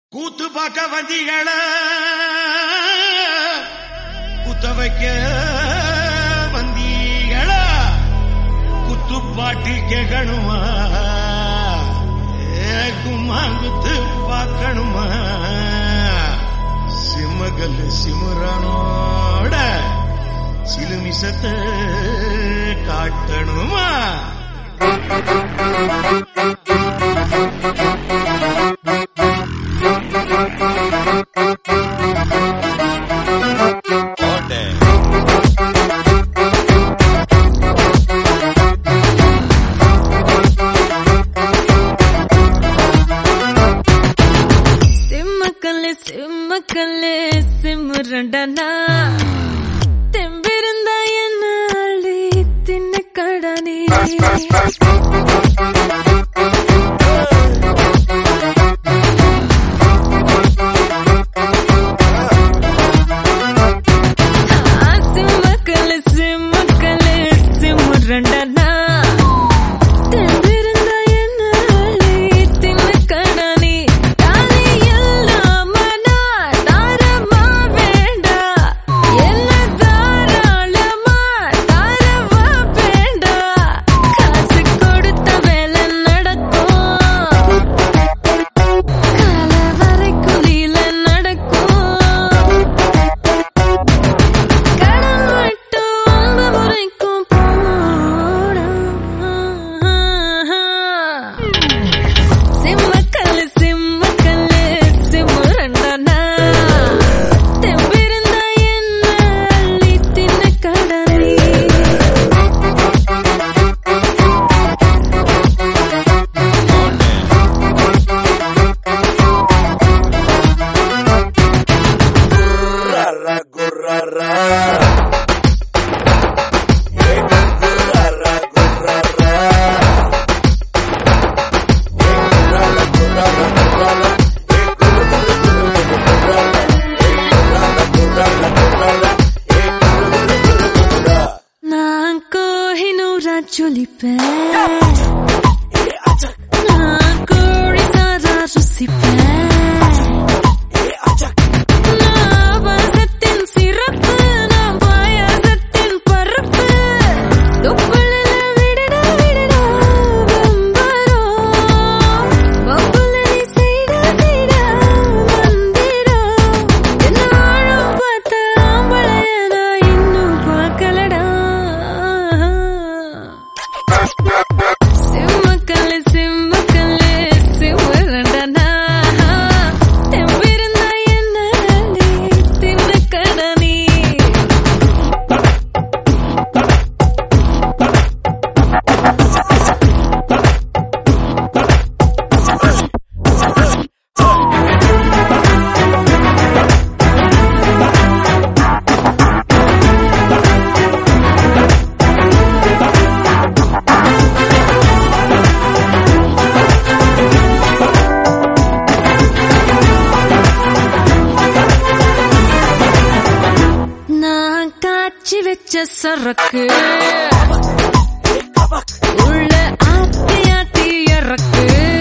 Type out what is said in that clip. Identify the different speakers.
Speaker 1: கூத்து பார்க்க வந்தீங்கள குத்த வைக்க வந்தீங்களா குத்து பாட்டு கேட்கணுமா ஏ, கும்மாங்குத்து பார்க்கணுமா சிம்மகல் சிமுறானோட சிலுமிசத்தை காட்டணுமா
Speaker 2: சிம்மக்கல்லு சிம்மக்கல்லு சிம்முரண்டனா தெம்பிருந்த என்ன அள்ளி தின்ன கடனே சிம்மக்கல்லு சிம்மக்கல்லு சிம்முரண்டனா தெம்பிருந்த என்ன அள்ளி தின்ன கடனே தானே இல்லாம நான் தாரமா வேண்டா என்ன தாராளமா தாரவா வேண்டா காசு கொடுத்த வேலை நடக்கும் கால வரைக்குலில நடக்கும் கடன் மட்டும் அன்பு முறைக்கும் போடா சிம்மக்கல்லு சிம்மக்கல்லு சிம்முரண்டனா தெம்பிருந்த என்ன அள்ளி தின்ன கடனே நான் கோஹினூரா ஜொலிப்பேன் நான் கோழி சாரா ருசிப்பேன் நான் வாசத்தின் சிறப்பு நான் பாயாசத்தின் பரப்பு தொப்புளில விடடா விடடா வெம்பரோ வப்புல நீ செய்டா செய்டா வந்திரோ என்ன ஆழம் பார்த்த ஆம்பளைய நான் இன்னும் பார்க்கலடா சிம்மக்கல்லு சிம்மக்கல்லு சிம்மரண்டனா தெம்பிருந்த என்ன அள்ளி தின்ன கடனே நான் காய்ச்சி வச்ச சரக்கு உள்ள ஆத்தி ஆத்தி இறக்கு